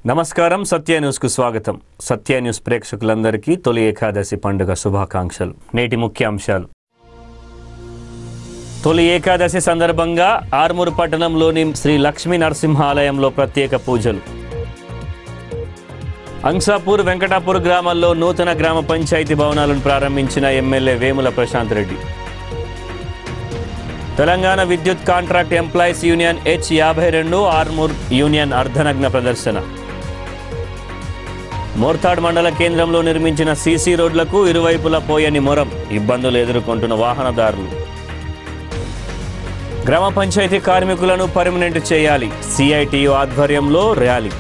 నమస్కారం సత్య న్యూస్కు స్వాగతం సత్య న్యూస్ ప్రేక్షకులందరికీ తొలి ఏకాదశి పండుగ శుభాకాంక్షలు నేటి ముఖ్య అంశాలు తొలి ఏకాదశి సందర్భంగా ఆర్మూరు పట్టణంలోని శ్రీ లక్ష్మీ నరసింహ ఆలయంలో ప్రత్యేక పూజలు అంసాపూర్ వెంకటాపూర్ గ్రామాల్లో నూతన గ్రామ పంచాయతీ భవనాలను ప్రారంభించిన ఎమ్మెల్యే వేముల ప్రశాంత్ రెడ్డి తెలంగాణ విద్యుత్ కాంట్రాక్ట్ ఎంప్లాయీస్ యూనియన్ హెచ్ యాభై రెండు ఆర్మూర్ యూనియన్ అర్ధనగ్న ప్రదర్శన మోర్తాడ్ మండల కేంద్రంలో నిర్మించిన సీసీ రోడ్లకు ఇరువైపులా పోయని మొరం ఇబ్బందులు ఎదుర్కొంటున్న వాహనదారులు గ్రామ పంచాయతీ కార్మికులను పర్మనెంట్ చేయాలి సిఐటియు ఆధ్వర్యంలో ర్యాలీ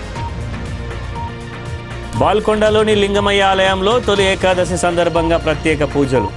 బాల్కొండలోని లింగమయ్య ఆలయంలో తొలి ఏకాదశి సందర్భంగా ప్రత్యేక పూజలు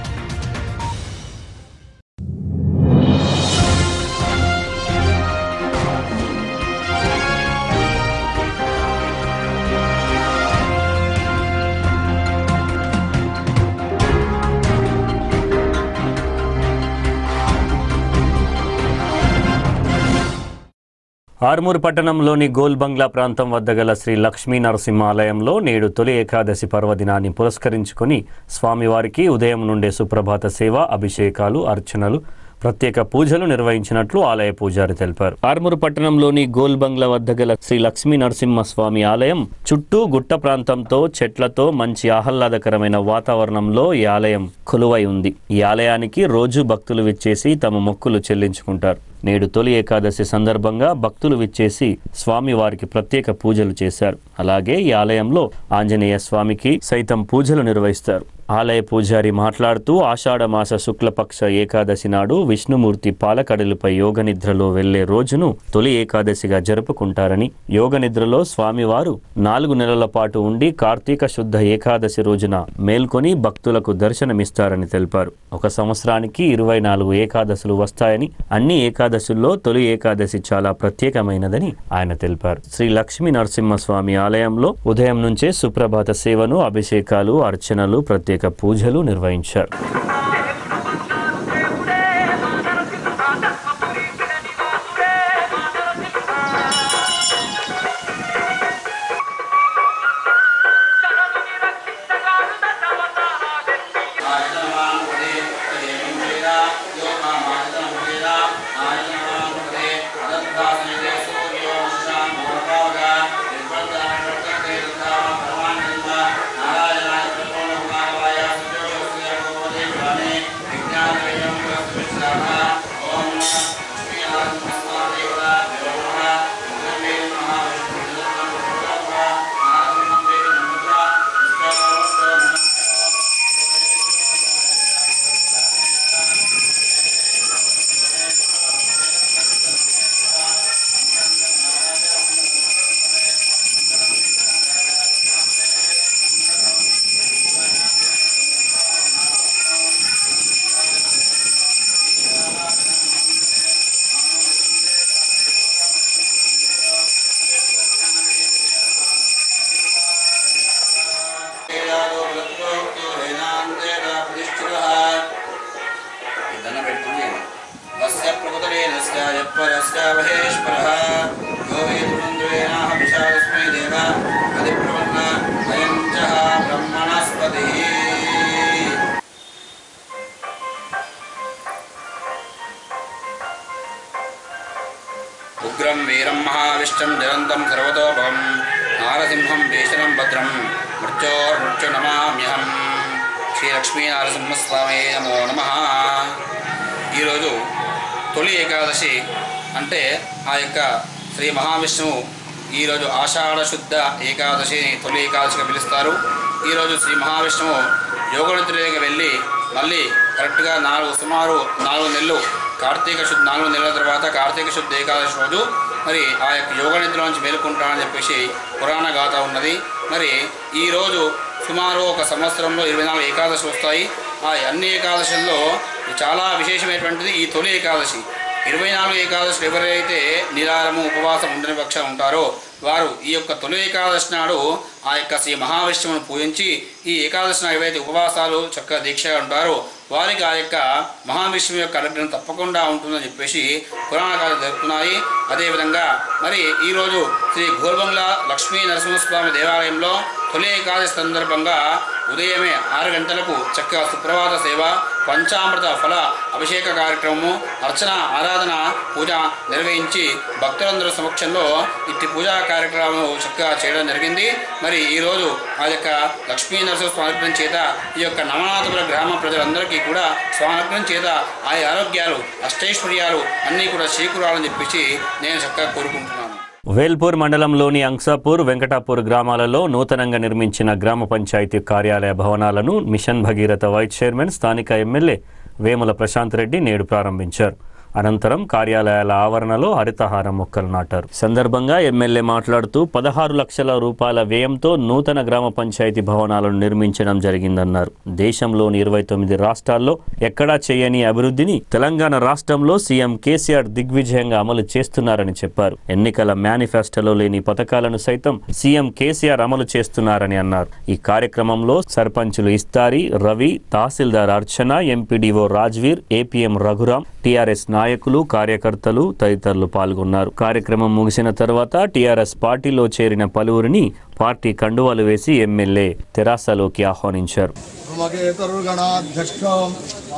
ఆర్మూర్ పట్టణంలోని గోల్ బంగ్లా ప్రాంతం వద్ద గల శ్రీ లక్ష్మీ నరసింహ ఆలయంలో నేడు తొలి ఏకాదశి పర్వదినాన్ని పురస్కరించుకొని స్వామివారికి ఉదయం నుండే సుప్రభాత సేవ అభిషేకాలు అర్చనలు ప్రత్యేక పూజలు నిర్వహించినట్లు ఆలయ పూజారి తెలిపారు ఆర్మూరు పట్టణంలోని గోల్ బంగ్లా వద్ద గల శ్రీ లక్ష్మీ నరసింహ స్వామి ఆలయం చుట్టూ గుట్ట ప్రాంతంతో చెట్లతో మంచి ఆహ్లాదకరమైన వాతావరణంలో ఈ ఆలయం కొలువై ఉంది ఈ ఆలయానికి రోజు భక్తులు విచ్చేసి తమ మొక్కులు చెల్లించుకుంటారు నేడు తొలి ఏకాదశి సందర్భంగా భక్తులు విచ్చేసి స్వామి వారికి ప్రత్యేక పూజలు చేశారు అలాగే ఈ ఆలయంలో ఆంజనేయ స్వామికి సైతం పూజలు నిర్వహిస్తారు ఆలయ పూజారి మాట్లాడుతూ ఆషాఢ మాస శుక్లపక్ష ఏకాదశి నాడు విష్ణుమూర్తి పాలకడలుపై యోగ నిద్రలో వెళ్లే రోజును తొలి ఏకాదశిగా జరుపుకుంటారని యోగ నిద్రలో స్వామివారు నాలుగు నెలల పాటు ఉండి కార్తీక శుద్ధ ఏకాదశి రోజున మేల్కొని భక్తులకు దర్శనమిస్తారని తెలిపారు ఒక సంవత్సరానికి ఇరవై నాలుగు ఏకాదశులు వస్తాయని అన్ని ఏకాదశుల్లో తొలి ఏకాదశి చాలా ప్రత్యేకమైనదని ఆయన తెలిపారు శ్రీ లక్ష్మీ నరసింహస్వామి ఆలయంలో ఉదయం నుంచే సుప్రభాత సేవను అభిషేకాలు అర్చనలు ప్రత్యేక పూజలు నిర్వహించారు ఉగ్రం వీరం మహావిష్టం నిరంతం సర్వతోభవం నారసింహం భీషణం భద్రం మృత్యోర్మృత్యు నమామ్యహం శ్రీ లక్ష్మీ నారసింహస్వామి నమో నమ ఈరోజు తొలి ఏకాదశి అంటే ఆ యొక్క శ్రీ మహావిష్ణువు ఈరోజు ఆషాఢ శుద్ధ ఏకాదశిని తొలి ఏకాదశిగా పిలుస్తారు ఈరోజు శ్రీ మహావిష్ణువు యోగనిద్రలోకి వెళ్ళి మళ్ళీ కరెక్ట్గా నాలుగు సుమారు నాలుగు నెలలు కార్తీక శుద్ధ నాలుగు నెలల తర్వాత కార్తీక శుద్ధ ఏకాదశి రోజు మరి ఆ యొక్క యోగ నిద్ర నుంచి మేలుకుంటానని చెప్పేసి పురాణ గాథ ఉన్నది మరి ఈరోజు సుమారు ఒక సంవత్సరంలో ఇరవై నాలుగు ఏకాదశి వస్తాయి ఆ అన్ని ఏకాదశుల్లో చాలా విశేషమైనటువంటిది ఈ తొలి ఏకాదశి ఇరవై నాలుగు ఏకాదశి ఎవరైతే నిరారము ఉపవాసం ఉండని పక్షం ఉంటారో వారు ఈ యొక్క తొలి ఏకాదశి నాడు ఆ యొక్క శ్రీ మహావిష్ణువును పూజించి ఈ ఏకాదశి నాడు ఎవరైతే ఉపవాసాలు చక్కగా దీక్షగా ఉంటారో వారికి ఆ యొక్క మహావిష్ణువు యొక్క అనుగ్రహం తప్పకుండా ఉంటుందని చెప్పేసి పురాణకాలు జరుపుతున్నాయి అదేవిధంగా మరి ఈరోజు శ్రీ గోల్బంగ్లా లక్ష్మీ నరసింహస్వామి దేవాలయంలో తొలి ఏకాదశి సందర్భంగా ఉదయమే ఆరు గంటలకు చక్కగా సుప్రభాత సేవ పంచామృత ఫల అభిషేక కార్యక్రమము అర్చన ఆరాధన పూజ నిర్వహించి భక్తులందరి సమక్షంలో ఇట్టి పూజా కార్యక్రమం చక్కగా చేయడం జరిగింది మరి ఈరోజు ఆ యొక్క లక్ష్మీ నరసింహ స్వామి చేత ఈ యొక్క నవనాథపుర గ్రామ ప్రజలందరికీ కూడా స్వానుగ్రహం చేత ఆయా ఆరోగ్యాలు అష్టైశ్వర్యాలు అన్నీ కూడా చేకూరాలని చెప్పేసి నేను చక్కగా కోరుకుంటున్నాను వేల్పూర్ మండలంలోని అంక్సాపూర్ వెంకటాపూర్ గ్రామాలలో నూతనంగా నిర్మించిన గ్రామ పంచాయతీ కార్యాలయ భవనాలను మిషన్ భగీరథ వైస్ చైర్మన్ స్థానిక ఎమ్మెల్యే వేముల ప్రశాంత్ రెడ్డి నేడు ప్రారంభించారు అనంతరం కార్యాలయాల ఆవరణలో హరితహారం మొక్కలు నాటారు ఈ సందర్భంగా ఎమ్మెల్యే మాట్లాడుతూ పదహారు లక్షల రూపాయల వ్యయంతో నూతన గ్రామ పంచాయతీ భవనాలను నిర్మించడం జరిగిందన్నారు దేశంలోని ఇరవై తొమ్మిది రాష్ట్రాల్లో ఎక్కడా చేయని అభివృద్ధిని తెలంగాణ రాష్ట్రంలో సీఎం కేసీఆర్ దిగ్విజయంగా అమలు చేస్తున్నారని చెప్పారు ఎన్నికల మేనిఫెస్టోలో లేని పథకాలను సైతం సీఎం కేసీఆర్ అమలు చేస్తున్నారని అన్నారు ఈ కార్యక్రమంలో సర్పంచులు ఇస్తారి రవి తహసీల్దార్ Archana MPDO Rajveer APM Raghuram TRS నాయకులు కార్యకర్తలు తదితరులు పాల్గొన్నారు కార్యక్రమం ముగిసిన తర్వాత టీఆర్ఎస్ పార్టీలో చేరిన పలువురిని పార్టీ కండువాలు వేసి ఎమ్మెల్యే తెరాసలోకి ఆహ్వానించారు మగేతరుగణాధ్యక్షం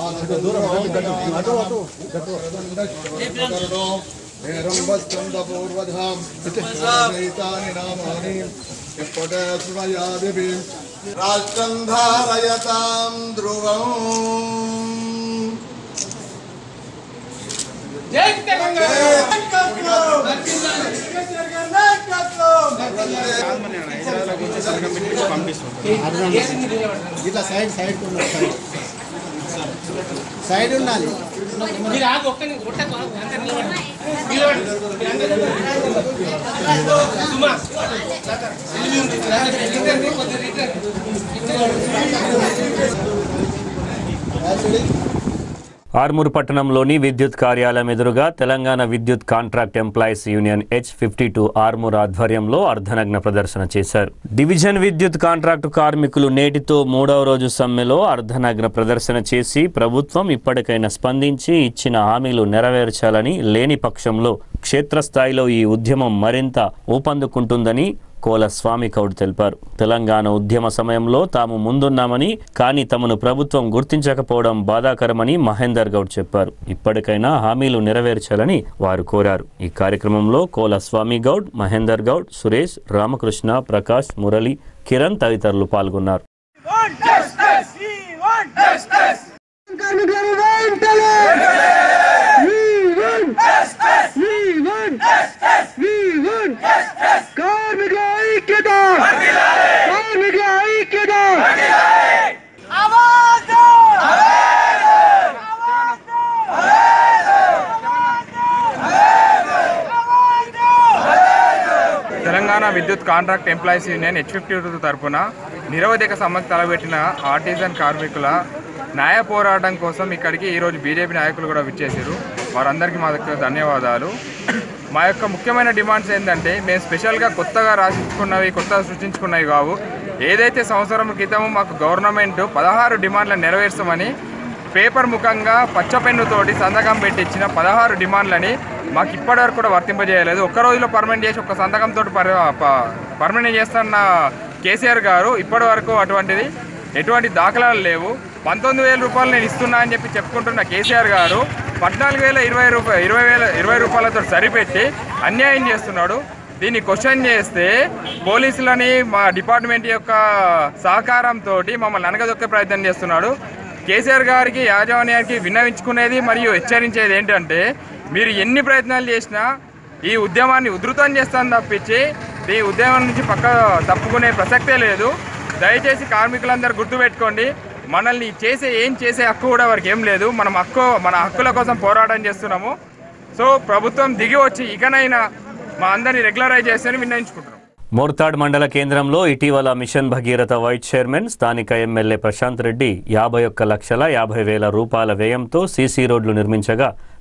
పూర్వధాం నామాని ఎప్పటి శృణయాదిభి రాష్ట్రం ధారయతాం ధ్రువం ఇట్లా సైడ్ సైడ్ ఉండాలి సైడ్ సైడ్ ఉండాలి మీరు ఆగు ఒక్క ని- ఒక్క ని- అందరు నిలబడండి. నిలబడండి. మీరు అందరూ నిలబడండి. సుమా. ఇద్దరిని కొద్దిగా ఇద్దరిని. ఆర్మూర్ పట్టణంలోని విద్యుత్ కార్యాలయం ఎదురుగా తెలంగాణ విద్యుత్ contract employees union H fifty two Armoor ఆధ్వర్యంలో అర్ధనగ్న ప్రదర్శన చేశారు డివిజన్ విద్యుత్ కాంట్రాక్టు కార్మికులు నేటితో మూడవ రోజు సమ్మెలో అర్ధనగ్న ప్రదర్శన చేసి ప్రభుత్వం ఇప్పటికైనా స్పందించి ఇచ్చిన హామీలు నెరవేర్చాలని లేని పక్షంలో క్షేత్రస్థాయిలో ఈ ఉద్యమం మరింత ఊపందుకుంటుందని కోల స్వామి కౌడ్ తెలిపారు తెలంగాణ ఉద్యమ సమయంలో తాము ముందున్నామని కానీ తమను ప్రభుత్వం గుర్తించకపోవడం బాధాకరమని మహేందర్ గౌడ్ చెప్పారు ఇప్పటికైనా హామీలు నెరవేర్చాలని వారు కోరారు ఈ కార్యక్రమంలో కోల స్వామి గౌడ్ మహేందర్ గౌడ్ సురేష్ రామకృష్ణ ప్రకాష్ మురళి కిరణ్ తదితరులు పాల్గొన్నారు తెలంగాణ విద్యుత్ contract employees union H fifty two తరఫున నిరవధిక సమ్మతి తలబెట్టిన ఆర్టిజన్ కార్మికుల న్యాయ పోరాటం కోసం ఇక్కడికి ఈరోజు బీజేపీ నాయకులు కూడా విచ్చేసారు వారందరికీ మా దగ్గర ధన్యవాదాలు మా యొక్క ముఖ్యమైన డిమాండ్స్ ఏంటంటే మేము స్పెషల్గా కొత్తగా రాసించుకున్నవి కొత్తగా సృష్టించుకున్నవి కావు ఏదైతే సంవత్సరం క్రితం మాకు గవర్నమెంట్ పదహారు డిమాండ్లను నెరవేర్చమని పేపర్ ముఖంగా పచ్చ పెన్నుతోటి సంతకం పెట్టించిన పదహారు డిమాండ్లని మాకు ఇప్పటివరకు కూడా వర్తింపజేయలేదు ఒక్క రోజులో పర్మనెంట్ చేసి ఒక్క సంతకంతో పర్మనెంట్ చేస్తున్న కేసీఆర్ గారు ఇప్పటి వరకు అటువంటిది ఎటువంటి దాఖలాలు లేవు పంతొమ్మిది వేల రూపాయలు నేను ఇస్తున్నా అని చెప్పి చెప్పుకుంటున్న కేసీఆర్ గారు పద్నాలుగు వేల ఇరవై రూపాయలు ఇరవై వేల ఇరవై రూపాయలతో సరిపెట్టి అన్యాయం చేస్తున్నాడు దీన్ని క్వశ్చన్ చేస్తే పోలీసులని మా డిపార్ట్మెంట్ యొక్క సహకారంతో మమ్మల్ని అనగదొక్కే ప్రయత్నం చేస్తున్నాడు కేసీఆర్ గారికి యాజమాన్యానికి విన్నవించుకునేది మరియు హెచ్చరించేది ఏంటంటే మీరు ఎన్ని ప్రయత్నాలు చేసినా ఈ ఉద్యమాన్ని ఉధృతం చేస్తాను తప్పించి ఈ ఉద్యమం నుంచి పక్క తప్పుకునే ప్రసక్తే లేదు దయచేసి కార్మికులందరూ గుర్తుపెట్టుకోండి మనల్ని చేసే ఏం చేసే హక్కు కూడా వారికి ఏం లేదు మనం హక్కు మన హక్కుల కోసం పోరాటం చేస్తున్నాము సో ప్రభుత్వం దిగి వచ్చి ఇకనైనా మా అందరినీ రెగ్యులరైజ్ చేస్తేనే విన్నవించుకుంటున్నాం మోర్తాడ్ మండల కేంద్రంలో ఇటీవల మిషన్ భగీరథ వైస్ చైర్మన్ స్థానిక ఎమ్మెల్యే ప్రశాంత్ రెడ్డి యాభై ఒక్క లక్షల యాభై వేల రూపాయల వ్యయంతో సీసీ రోడ్లు నిర్మించగా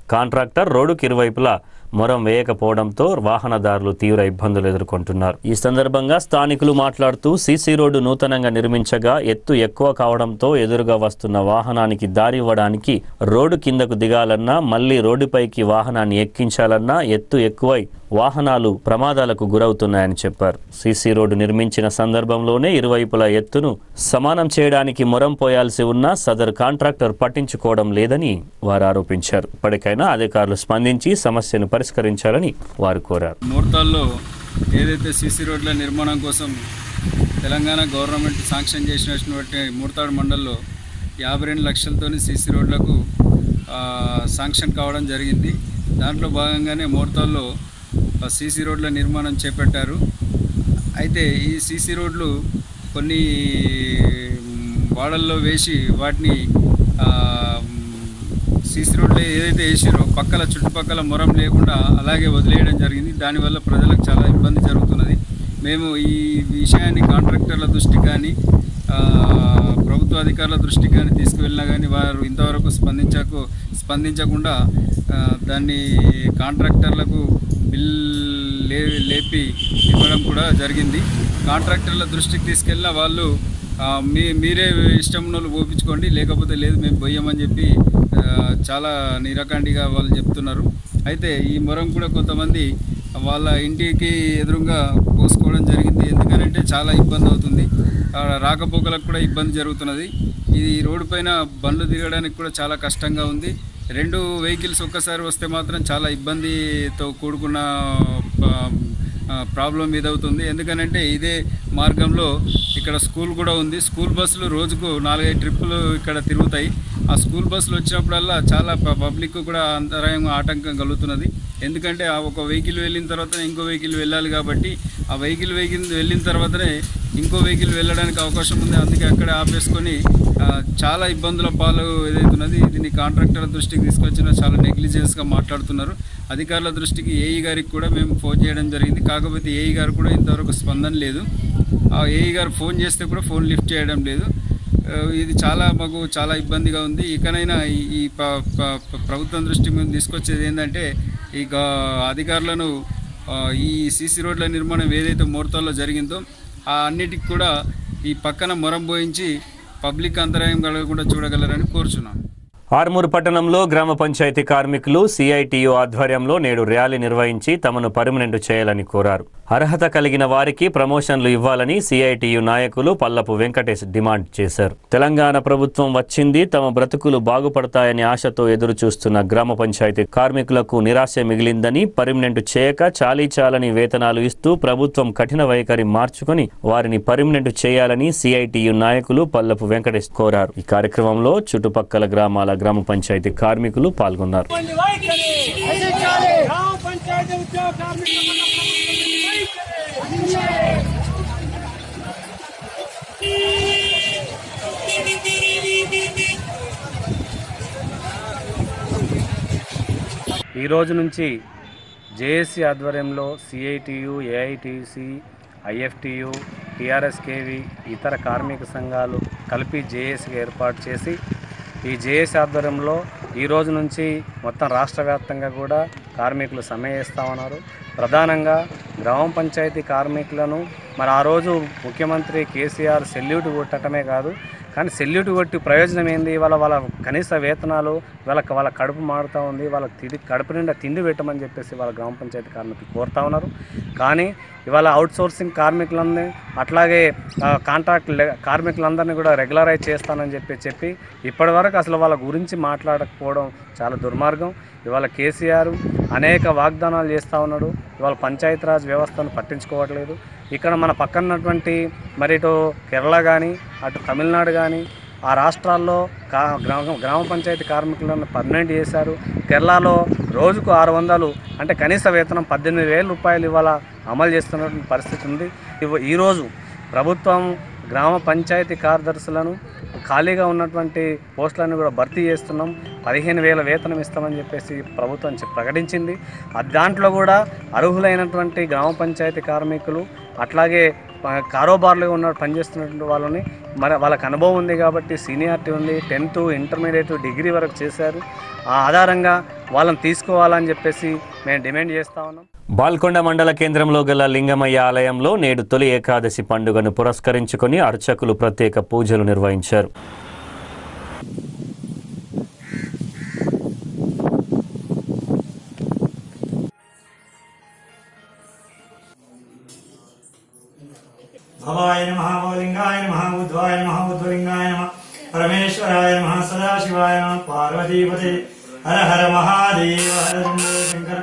కాంట్రాక్టర్ రోడ్డుకి ఇరువైపులా మొరం వేయకపోవడంతో వాహనదారులు తీవ్ర ఇబ్బందులు ఎదుర్కొంటున్నారు ఈ సందర్భంగా స్థానికులు మాట్లాడుతూ సీసీ రోడ్డు నూతనంగా నిర్మించగా ఎత్తు ఎక్కువ కావడంతో ఎదురుగా వస్తున్న వాహనానికి దారి ఇవ్వడానికి రోడ్డు కిందకు దిగాలన్నా మళ్లీ రోడ్డుపైకి వాహనాన్ని ఎక్కించాలన్నా ఎత్తు ఎక్కువై వాహనాలు ప్రమాదాలకు గురవుతున్నాయని చెప్పారు సీసీ రోడ్డు నిర్మించిన సందర్భంలోనే ఇరువైపుల ఎత్తును సమానం చేయడానికి మొరం పోయాల్సి ఉన్నా సదరు కాంట్రాక్టర్ పట్టించుకోవడం లేదని వారు ఆరోపించారు ఇప్పటికైనా అధికారులు స్పందించి సమస్యను పరిష్కరించాలని వారు కోరారు ముహూర్తాల్లో ఏదైతే సీసీ రోడ్ల నిర్మాణం కోసం తెలంగాణ గవర్నమెంట్ శాంక్షన్ చేసినటువంటి మూర్తాడు మండల్లో యాభై రెండు లక్షలతో సీసీ రోడ్లకు ఆ, శాంక్షన్ కావడం జరిగింది దాంట్లో భాగంగానే మోర్తాల్లో సీసీ రోడ్ల నిర్మాణం చేపట్టారు అయితే ఈ సీసీ రోడ్లు కొన్ని మ్, వాడల్లో వేసి వాటిని ఆ, సీసీ రోడ్లు ఏదైతే వేసారో పక్కల చుట్టుపక్కల మొరం లేకుండా అలాగే వదిలేయడం జరిగింది దానివల్ల ప్రజలకు చాలా ఇబ్బంది జరుగుతున్నది మేము ఈ విషయాన్ని కాంట్రాక్టర్ల దృష్టికి కానీ ఆ, ప్రభుత్వ అధికారుల దృష్టికి కానీ తీసుకువెళ్ళినా కానీ వారు ఇంతవరకు స్పందించకు స్పందించకుండా ఆ, దాన్ని కాంట్రాక్టర్లకు బిల్ లే లేపి ఇవ్వడం కూడా జరిగింది కాంట్రాక్టర్ల దృష్టికి తీసుకెళ్ళిన వాళ్ళు ఆ, మీ మీరే ఇష్టం ఉన్న వాళ్ళు ఓపించుకోండి లేకపోతే లేదు మేము పోయామని చెప్పి ఆ, చాలా నిరకండిగా వాళ్ళు చెప్తున్నారు అయితే ఈ మొరం కూడా కొంతమంది వాళ్ళ ఇంటికి ఎదురుగా పోసుకోవడం జరిగింది ఎందుకంటే చాలా ఇబ్బంది అవుతుంది ఆ, రాకపోకలకు కూడా ఇబ్బంది జరుగుతున్నది ఈ రోడ్డు పైన బండ్లు తిరగడానికి కూడా చాలా కష్టంగా ఉంది రెండు వెహికల్స్ ఒక్కసారి వస్తే మాత్రం చాలా ఇబ్బందితో కూడుకున్న ప- ఆ, ప్రాబ్లం ఇదవుతుంది ఎందుకనంటే ఇదే మార్గంలో ఇక్కడ స్కూల్ కూడా ఉంది స్కూల్ బస్సులు రోజుకు నాలుగైదు ట్రిప్పులు ఇక్కడ తిరుగుతాయి ఆ స్కూల్ బస్సులు వచ్చినప్పుడల్లా చాలా ప- పబ్లిక్ కూడా అంతరాయం ఆటంకం కలుగుతున్నది ఎందుకంటే ఆ ఒక వెహికల్ వెళ్ళిన తర్వాత ఇంకో వెహికల్ వెళ్ళాలి కాబట్టి ఆ వెహికల్ వెహికల్ వెళ్ళిన తర్వాతనే ఇంకో వెహికల్ వెళ్ళడానికి అవకాశం ఉంది అందుకే అక్కడే ఆపేసుకొని ఆ, చాలా ఇబ్బందుల పాలు ఏదైతున్నది దీన్ని కాంట్రాక్టర్ దృష్టికి తీసుకొచ్చిన చాలా నెగ్లిజెన్స్గా మాట్లాడుతున్నారు అధికారుల దృష్టికి ఏఈ గారికి కూడా మేము ఫోన్ చేయడం జరిగింది కాకపోతే ఏఈ గారు కూడా ఇంతవరకు స్పందన లేదు ఆ ఏఈ గారు ఫోన్ చేస్తే కూడా ఫోన్ లిఫ్ట్ చేయడం లేదు ఆ, ఇది చాలా మాకు చాలా ఇబ్బందిగా ఉంది ఇకనైనా ఈ- ఈ ప- ప- ప- ప్రభుత్వం దృష్టి మేము తీసుకొచ్చేది ఏంటంటే ఈ గా- అధికారులను ఆ, ఈ సీసీ రోడ్ల నిర్మాణం ఏదైతే ముహూర్తాల్లో జరిగిందో ఆ అన్నిటికి కూడా ఈ పక్కన మొరం పోయించి పబ్లిక్ అంతరాయం కలగకుండా చూడగలరని కోరుచున్నాను ఆర్మూరు పట్టణంలో గ్రామ పంచాయతీ కార్మికులు సిఐటియు ఆధ్వర్యంలో నేడు ర్యాలీ నిర్వహించి తమను పర్మనెంట్ చేయాలని కోరారు అర్హత కలిగిన వారికి ప్రమోషన్లు ఇవ్వాలని సిఐటియు నాయకులు పల్లపు వెంకటేష్ డిమాండ్ చేశారు తెలంగాణ ప్రభుత్వం వచ్చింది తమ బ్రతుకులు బాగుపడతాయని ఆశతో ఎదురు చూస్తున్న గ్రామ పంచాయతీ కార్మికులకు నిరాశ మిగిలిందని పర్మనెంట్ చేయక చాలీ చాలని వేతనాలు ఇస్తూ ప్రభుత్వం కఠిన వైఖరి మార్చుకొని వారిని పర్మనెంట్ చేయాలని సిఐటియు నాయకులు పల్లపు వెంకటేష్ కోరారు ఈ కార్యక్రమంలో చుట్టుపక్కల గ్రామాల గ్రామ పంచాయతీ కార్మికులు పాల్గొన్నారు గ్రామ పంచాయతీ ఉద్యోగ కార్మికుల ఈ రోజు నుంచి జేఏసీ ఆధ్వర్యంలో సిఐటియు ఏఐటిసి ఐఎఫ్టియు టిఆర్ఎస్కేవి ఇతర కార్మిక సంఘాలు కలిపి జేఏసీగా ఏర్పాటు చేసి ఈ జేఏసీ ఆధ్వర్యంలో ఈ రోజు నుంచి మొత్తం రాష్ట్ర వ్యాప్తంగా కూడా కార్మికులు సమ్మె చేస్తూ ఉన్నారు ప్రధానంగా గ్రామ పంచాయతీ కార్మికులను మరి ఆ రోజు ముఖ్యమంత్రి కేసీఆర్ సెల్యూట్ కొట్టడమే కాదు కానీ సెల్యూట్ కొట్టి ప్రయోజనం ఏంది వాళ్ళ వాళ్ళ కనీస వేతనాలు వాళ్ళకి వాళ్ళ కడుపు మారుతూ ఉంది వాళ్ళకి తిండి కడుపు నిండా తిండి పెట్టమని చెప్పేసి వాళ్ళ గ్రామ పంచాయతీ కార్మికులు కోరుతా ఉన్నారు కానీ ఇవాళ అవుట్ సోర్సింగ్ కార్మికులందరినీ అట్లాగే ఆ, కాంట్రాక్ట్ లే- కార్మికులందరినీ కూడా రెగ్యులరైజ్ చేస్తానని చెప్పి చెప్పి ఇప్పటివరకు అసలు వాళ్ళ గురించి మాట్లాడకపోవడం చాలా దుర్మార్గం ఇవాళ కేసీఆర్ అనేక వాగ్దానాలు చేస్తూ ఉన్నాడు ఇవాళ పంచాయతీరాజ్ వ్యవస్థను పట్టించుకోవట్లేదు ఇక్కడ మన పక్కన ఉన్నటువంటి మరి ఇటు కేరళ కానీ అటు తమిళనాడు కానీ ఆ రాష్ట్రాల్లో కా గ్రామ గ్రామ పంచాయతీ కార్మికులను పర్మనెంట్ చేశారు కేరళలో రోజుకు ఆరు వందలు అంటే కనీస వేతనం పద్దెనిమిది వేల రూపాయలు ఇవాళ అమలు చేస్తున్నటువంటి పరిస్థితి ఉంది ఇవ- ఈరోజు ప్రభుత్వం గ్రామ పంచాయతీ కార్యదర్శులను ఖాళీగా ఉన్నటువంటి పోస్టులను కూడా భర్తీ చేస్తున్నాం పదిహేను వేల వేతనం ఇస్తామని చెప్పేసి ప్రభుత్వం చె- ప్రకటించింది ఆ దాంట్లో కూడా అర్హులైనటువంటి గ్రామ పంచాయతీ కార్మికులు అట్లాగే ప- కారోబార్లో ఉన్న పనిచేస్తున్నటువంటి వాళ్ళని మరి వాళ్ళకి అనుభవం ఉంది కాబట్టి సీనియారిటీ ఉంది టెన్త్ ఇంటర్మీడియట్ డిగ్రీ వరకు చేశారు ఆ ఆధారంగా వాళ్ళని తీసుకోవాలని చెప్పేసి మేము డిమాండ్ చేస్తా ఉన్నాం బాల్కొండ మండల కేంద్రంలో గల లింగమయ్య ఆలయంలో నేడు తొలి ఏకాదశి పండుగను పురస్కరించుకొని అర్చకులు ప్రత్యేక పూజలు నిర్వహించారు భవాయ నమ భవలింగాయ నమ ఉద్వాయ నమ ఉద్వలింగాయ నమ పరమేశ్వరాయ నమ సదాశివాయ నమ పార్వతీపతే హర హర మహాదేవ హర శంభో శంకర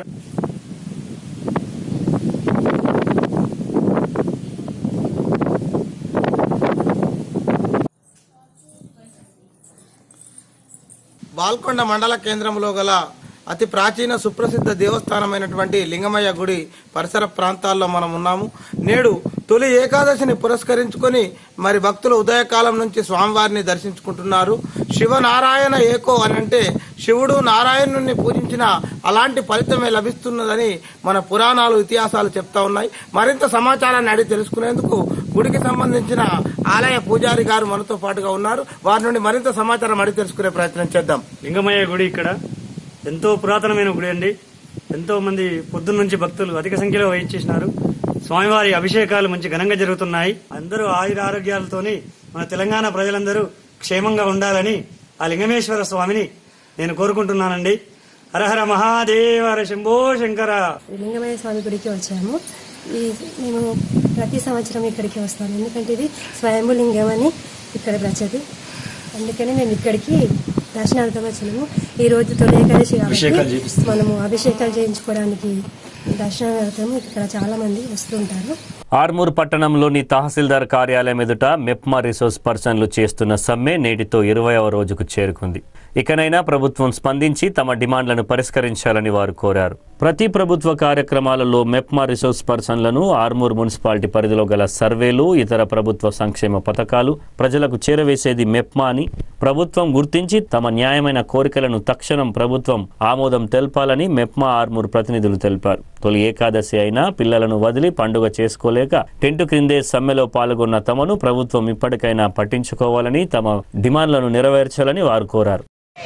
బాల్కొండ మండల కేంద్రంలో గల అతి ప్రాచీన సుప్రసిద్ధ దేవస్థానమైనటువంటి లింగమయ్య గుడి పరిసర ప్రాంతాల్లో మనం ఉన్నాము నేడు తొలి ఏకాదశిని పురస్కరించుకొని మరి భక్తులు ఉదయకాలం నుంచి స్వామివారిని దర్శించుకుంటున్నారు శివనారాయణ ఏకో అని అంటే శివుడు నారాయణుని పూజించిన అలాంటి ఫలితమే లభిస్తున్నదని మన పురాణాలు ఇతిహాసాలు చెప్తా ఉన్నాయి మరింత సమాచారాన్ని అడిగి తెలుసుకునేందుకు గుడికి సంబంధించిన ఆలయ పూజారి గారు మనతో పాటుగా ఉన్నారు వారి నుండి మరింత సమాచారం అడిగి తెలుసుకునే ప్రయత్నం చేద్దాం లింగమయ్య గుడి ఇక్కడ ఎంతో పురాతనమైన గుడి అండి ఎంతో మంది పొద్దున్న నుంచి భక్తులు అధిక సంఖ్యలో చేసినారు స్వామివారి అభిషేకాలు మంచి ఘనంగా జరుగుతున్నాయి అందరూ ఆయుర ఆరోగ్యాలతోని మన తెలంగాణ ప్రజలందరూ క్షేమంగా ఉండాలని ఆ లింగమేశ్వర స్వామిని నేను కోరుకుంటున్నానండి హరహర మహాదేవ హర శంభో శంకర లింగమయ్య స్వామి గుడికి వచ్చాము ఈ మేము ప్రతి సంవత్సరం ఇక్కడికి వస్తాము ఎందుకంటే ఇది స్వయంభులింగం అని ఇక్కడ ప్రచది అందుకని మేము ఇక్కడికి దర్శనార్థం వచ్చినాము ఈ రోజు తొలి ఏకాదశి అభిషేకాలు కాబట్టి చేపిస్తాం. మనము అభిషేకాలు చేయించుకోవడానికి దర్శనార్థం ఇక్కడ చాలా మంది వస్తుంటారు ఆర్మూర్ పట్టణంలోని తహసీల్దార్ కార్యాలయం ఎదుట మెప్మా రిసోర్స్ పర్సన్లు చేస్తున్న సమ్మె నేటితో ఇరవైవ రోజుకు చేరుకుంది ఇకనైనా ప్రభుత్వం స్పందించి తమ డిమాండ్లను పరిష్కరించాలని వారు కోరారు ప్రతి ప్రభుత్వ కార్యక్రమాలలో మెప్మా రిసోర్స్ పర్సన్లను ఆర్మూర్ మున్సిపాలిటీ పరిధిలో గల సర్వేలు ఇతర ప్రభుత్వ సంక్షేమ పథకాలు ప్రజలకు చేరవేసేది మెప్మా అని ప్రభుత్వం గుర్తించి తమ న్యాయమైన కోరికలను తక్షణం ప్రభుత్వం ఆమోదం తెలపాలని మెప్మా ఆర్మూర్ ప్రతినిధులు తెలిపారు తొలి ఏకాదశి అయినా పిల్లలను వదిలి పండుగ చేసుకోలేక టెంటు క్రిందే సమ్మెలో పాల్గొన్న తమను ప్రభుత్వం ఇప్పటికైనా పట్టించుకోవాలని తమ డిమాండ్లను నెరవేర్చాలని వారు కోరారు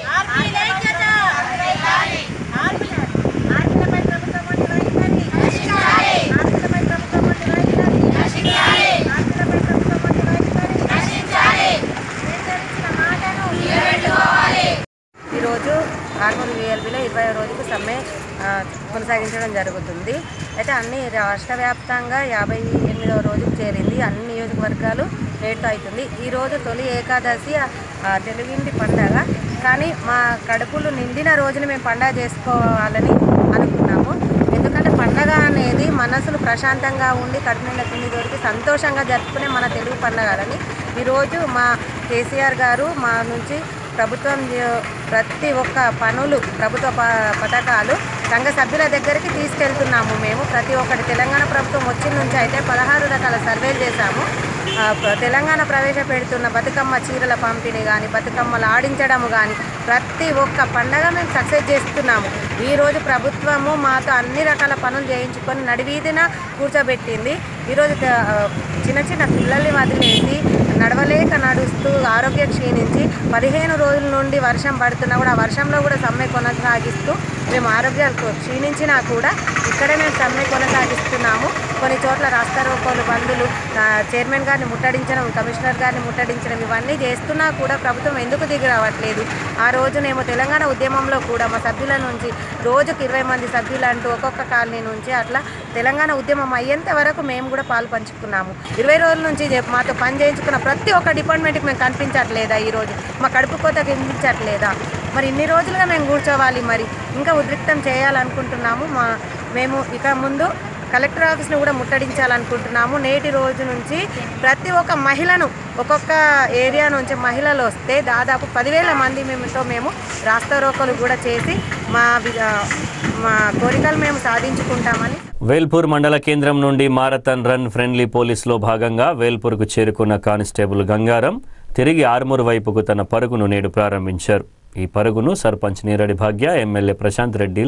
ఈరోజు ఆర్మూర్ విఎల్బిలో ఇరవై రోజుకు సమ్మె ఆ, కొనసాగించడం జరుగుతుంది అయితే అన్ని రాష్ట్ర వ్యాప్తంగా యాభై ఎనిమిదవ రోజుకు చేరింది అన్ని నియోజకవర్గాలు రేటు అవుతుంది ఈరోజు తొలి ఏకాదశి ఆ, తెలుగింటి పండగ కానీ మా కడుపులు నిండిన రోజున మేము పండగ చేసుకోవాలని అనుకున్నాము ఎందుకంటే పండగ అనేది మనసులు ప్రశాంతంగా ఉండి కడుపు నిండా తిండి దొరికి సంతోషంగా జరుపుకునే మన తెలుగు పండగలని ఈరోజు మా కేసీఆర్ గారు మా నుంచి ప్రభుత్వం చే- ప్రతి ఒక్క పనులు ప్రభుత్వ ప- పథకాలు సంఘ సభ్యుల దగ్గరికి తీసుకెళ్తున్నాము మేము ప్రతి ఒక్కటి తెలంగాణ ప్రభుత్వం వచ్చిన నుంచి అయితే పదహారు రకాల సర్వేలు చేశాము ఆ, ప- తెలంగాణ ప్రవేశపెడుతున్న బతుకమ్మ చీరల పంపిణీ కానీ బతుకమ్మలు ఆడించడము కానీ ప్రతి ఒక్క పండగ మేము సక్సెస్ చేస్తున్నాము ఈరోజు ప్రభుత్వము మాతో అన్ని రకాల పనులు చేయించుకొని నడివీధిన కూర్చోబెట్టింది ఈరోజు త- ఆ, చిన్న చిన్న పిల్లల్ని వదిలేసి నడవలేక నడుస్తూ ఆరోగ్యం క్షీణించి పదిహేను రోజుల నుండి వర్షం పడుతున్నా కూడా ఆ వర్షంలో కూడా సమ్మె కొనసాగిస్తూ మేము ఆరోగ్యాలు కొ- క్షీణించినా కూడా ఇక్కడే మేము సమ్మె కొనసాగిస్తున్నాము కొన్ని చోట్ల రాస్తారోకోలు బంధులు ఆ, చైర్మన్ గారిని ముట్టడించడం కమిషనర్ గారిని ముట్టడించడం ఇవన్నీ చేస్తున్నా కూడా ప్రభుత్వం ఎందుకు దిగి రావట్లేదు ఆ రోజునేమో తెలంగాణ ఉద్యమంలో కూడా మా సభ్యుల నుంచి రోజుకి ఇరవై మంది సభ్యులు అంటూ ఒక్కొక్క కాలనీ నుంచి అట్లా తెలంగాణ ఉద్యమం అయ్యేంత వరకు మేము కూడా పాలు పంచుకున్నాము ఇరవై రోజుల నుంచి చెప్- మాతో పని చేయించుకున్న ప్రతి ఒక్క డిపార్ట్మెంట్కి మేము కనిపించట్లేదా ఈరోజు మా కడుపు కోత కనిపించట్లేదా మరి ఇన్ని రోజులుగా మేము కూర్చోవాలి మరి ఇంకా ఉద్రిక్తం చేయాలనుకుంటున్నాము మా మేము ఇక ముందు కలెక్టర్ ఆఫీస్ని కూడా ముట్టడించాలనుకుంటున్నాము నేటి రోజు నుంచి ప్రతి ఒక్క మహిళను ఒక్కొక్క ఏరియా నుంచి మహిళలు వస్తే దాదాపు పదివేల మంది మేముతో మేము రాస్తారోకలు కూడా చేసి మా వి- ఆ, మా కోరికలు మేము సాధించుకుంటామని వేల్పూర్ మండల కేంద్రం నుండి మారథాన్ రన్ ఫ్రెండ్లీ పోలీస్లో భాగంగా వేల్పూర్కు చేరుకున్న కానిస్టేబుల్ గంగారం తిరిగి ఆర్మూర్ వైపుకు తన పరుగును నేడు ప్రారంభించారు ఈ పరుగును సర్పంచ్ నీరడి భాగ్య ఎమ్మెల్యే ప్రశాంత్ రెడ్డిలు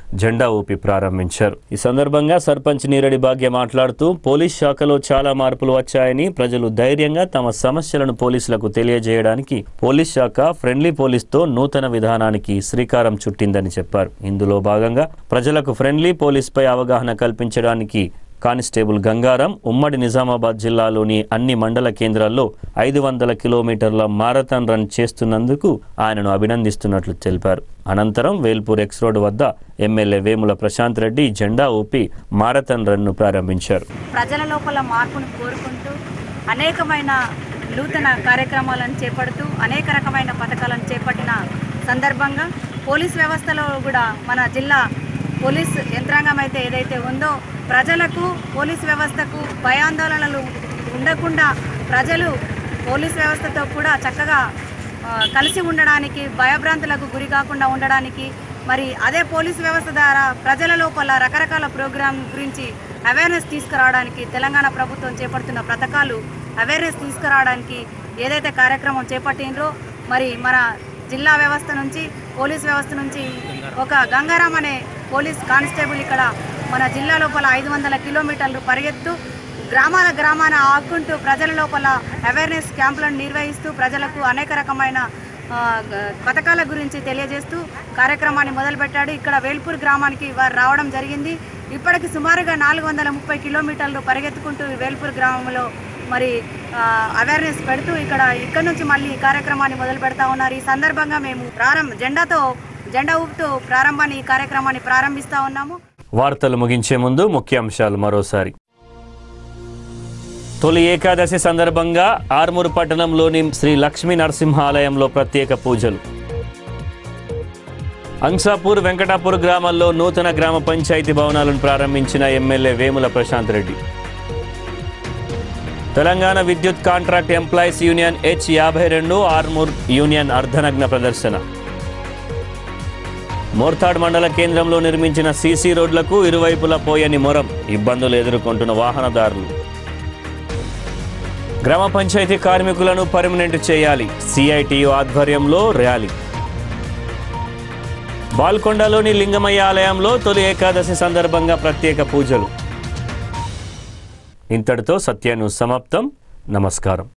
జెండా ఊపి ప్రారంభించారు ఈ సందర్భంగా సర్పంచ్ నీరడి భాగ్య మాట్లాడుతూ పోలీస్ శాఖలో చాలా మార్పులు వచ్చాయని ప్రజలు ధైర్యంగా తమ సమస్యలను పోలీసులకు తెలియజేయడానికి పోలీస్ శాఖ ఫ్రెండ్లీ పోలీస్తో నూతన విధానానికి శ్రీకారం చుట్టిందని చెప్పారు ఇందులో భాగంగా ప్రజలకు ఫ్రెండ్లీ పోలీస్పై అవగాహన కల్పించడానికి కానిస్టేబుల్ గంగారం ఉమ్మడి నిజామాబాద్ జిల్లాలోని అన్ని మండల కేంద్రాల్లో ఐదు వందల కిలోమీటర్ల మారథాన్ రన్ చేస్తున్నందుకు ఆయనను అభినందిస్తున్నట్లు తెలిపారు అనంతరం వేల్పూర్ ఎక్స్ రోడ్ వద్ద ఎమ్మెల్యే వేముల ప్రశాంత్ రెడ్డి జెండా ఊపి మారథాన్ రన్ను ప్రారంభించారు ప్రజల లోపల మార్పును కోరుకుంటూ అనేకమైన నూతన కార్యక్రమాలను చేపడుతూ అనేక రకమైన పథకాలను చేపట్టిన సందర్భంగా పోలీస్ వ్యవస్థలో కూడా మన జిల్లా పోలీస్ యంత్రాంగం అయితే ఏదైతే ఉందో ప్రజలకు పోలీస్ వ్యవస్థకు భయాందోళనలు ఉండకుండా ప్రజలు పోలీస్ వ్యవస్థతో కూడా చక్కగా ఆ, కలిసి ఉండడానికి భయభ్రాంతులకు గురి కాకుండా ఉండడానికి మరి అదే పోలీస్ వ్యవస్థ ద్వారా ప్రజల లోపల రకరకాల ప్రోగ్రాం గురించి అవేర్నెస్ తీసుకురావడానికి తెలంగాణ ప్రభుత్వం చేపడుతున్న పథకాలు అవేర్నెస్ తీసుకురావడానికి ఏదైతే కార్యక్రమం చేపట్టినరో మరి మన జిల్లా వ్యవస్థ నుంచి పోలీస్ వ్యవస్థ నుంచి ఒక గంగారాం అనే పోలీస్ కానిస్టేబుల్ ఇక్కడ మన జిల్లా లోపల ఐదు వందల కిలోమీటర్లు పరిగెత్తు గ్రామాల గ్రామాన ఆకుంటూ ప్రజల లోపల అవేర్నెస్ క్యాంపులను నిర్వహిస్తూ ప్రజలకు అనేక రకమైన ఆ, గ- పథకాల గురించి తెలియజేస్తూ కార్యక్రమాన్ని మొదలుపెట్టాడు ఇక్కడ వేల్పూర్ గ్రామానికి వారు రావడం జరిగింది ఇప్పటికి సుమారుగా నాలుగు వందల ముప్పై కిలోమీటర్లు పరిగెత్తుకుంటూ ఈ వేల్పూర్ గ్రామంలో మరి అవేర్నెస్ పెడుతూ ఇక్కడ ఇక్కడ నుంచి మళ్ళీ ఈ కార్యక్రమాన్ని మొదలు పెడతా ఉన్నారు ఈ సందర్భంగా మేము ప్రారంభ జెండాతో జెండా ఊపుతూ ప్రారంభాన్ని ఈ కార్యక్రమాన్ని ప్రారంభిస్తా ఉన్నాము వార్తలు ముగించే ముందు ముఖ్యాంశాలు మరోసారి తొలి ఏకాదశి సందర్భంగా ఆర్మూరు పట్టణంలోని శ్రీ లక్ష్మీ నరసింహ ఆలయంలో ప్రత్యేక పూజలు అంసాపూర్ వెంకటాపూర్ గ్రామాల్లో నూతన గ్రామ పంచాయతీ భవనాలను ప్రారంభించిన ఎమ్మెల్యే వేముల ప్రశాంత్ రెడ్డి తెలంగాణ విద్యుత్ కాంట్రాక్ట్ ఎంప్లాయీస్ యూనియన్ హెచ్ యాభై రెండు ఆర్మూర్ యూనియన్ అర్ధనగ్న ప్రదర్శన మోర్తాడ్ మండల కేంద్రంలో నిర్మించిన సీసీ రోడ్లకు ఇరువైపులా పోయని మొరం ఇబ్బందులు ఎదుర్కొంటున్న వాహనదారులు గ్రామ పంచాయతీ కార్మికులను పర్మనెంట్ చేయాలి సిఐటియు ఆధ్వర్యంలో ర్యాలీ బాల్కొండలోని లింగమయ్య ఆలయంలో తొలి ఏకాదశి సందర్భంగా ప్రత్యేక పూజలు ఇంతటితో సత్యాను సమాప్తం నమస్కారం